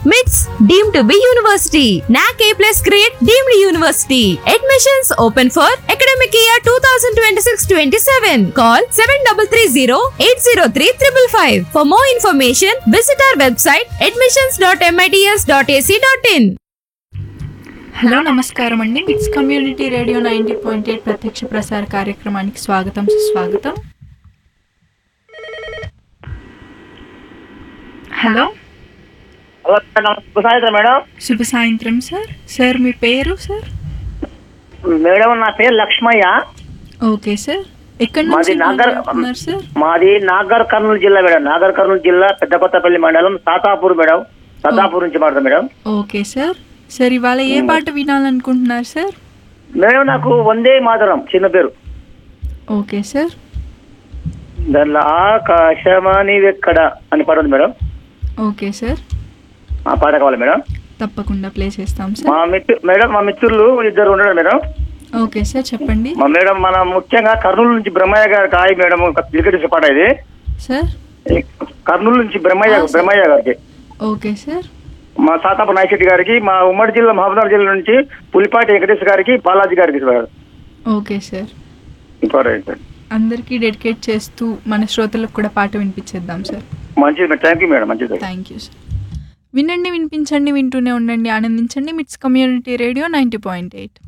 MITS deemed to be university. NAC A plus grade deemed university. Admissions open for academic year 2026-27. Call 7330-803-555. For more information, visit our website admissions.mits.ac.in. Hello నమస్కారం అండి MITS community radio ninety point eight ప్రత్యక్ష ప్రసార కార్యక్రమానికి స్వాగతం సుస్వాగతం hello hello madam శుభ సాయంత్రం madam శుభ సాయంత్రం సార్ సార్ మీ పేరు సార్ మేడం నా పేరు లక్ష్మయ్య ఓకే సార్ ఎక్కడి మాది నుంచి నాగర్ మాట్లాడుతున్నారు సార్ మాది నాగర్ కర్నూలు జిల్లా మేడం నాగర్ కర్నూలు జిల్లా పెద్ద కొత్తపల్లి మండలం సాతాపూర్ మేడం సతాపూర్ నుంచి మాట్లాడతాం మేడం ఓకే సార్ సార్ ఇవాళ ఏ పాట వినాలనుకుంటున్నారు సార్ మేడం నాకు వందే మాతరం చిన్న పేరు ఓకే సార్ దానిలో ఆకాశమాని ఎక్కడ అని పాట ఉంది మేడం ఓకే సార్ ఆ పాట కావాలి మేడం తప్పకుండా ప్లే చేస్తాం సార్ మా మిత్రు మేడం మా మిత్రులు ఇద్దరు ఉన్నారు మేడం ఓకే సార్ చెప్పండి మా మేడం మన ముఖ్యంగా కర్నూలు నుంచి బ్రహ్మయ్య గారి కాయ మేడం క్రికెట్ పాట ఇది సార్ ఈ కర్నూలు నుంచి బ్రహ్మయ్య బ్రహ్మయ్య గారికి ఓకే సార్ మా సాతాప నాయశెట్టి గారికి మా ఉమ్మడి జిల్లా మహబూబ్నగర్ జిల్లా నుంచి పులిపాటి వెంకటేష్ గారికి బాలాజీ గారికి సార్ ఓకే సార్ ఇంకోటి అందరికీ డెడికేట్ చేస్తూ మన శ్రోతలకు కూడా పాట వినిపించేద్దాం సార్ మంచిది థ్యాంక్ యూ మేడం మంచిది థ్యాంక్ యూ సార్ వినండి వినిపించండి వింటూనే ఉండండి ఆనందించండి MITS community radio ninety point eight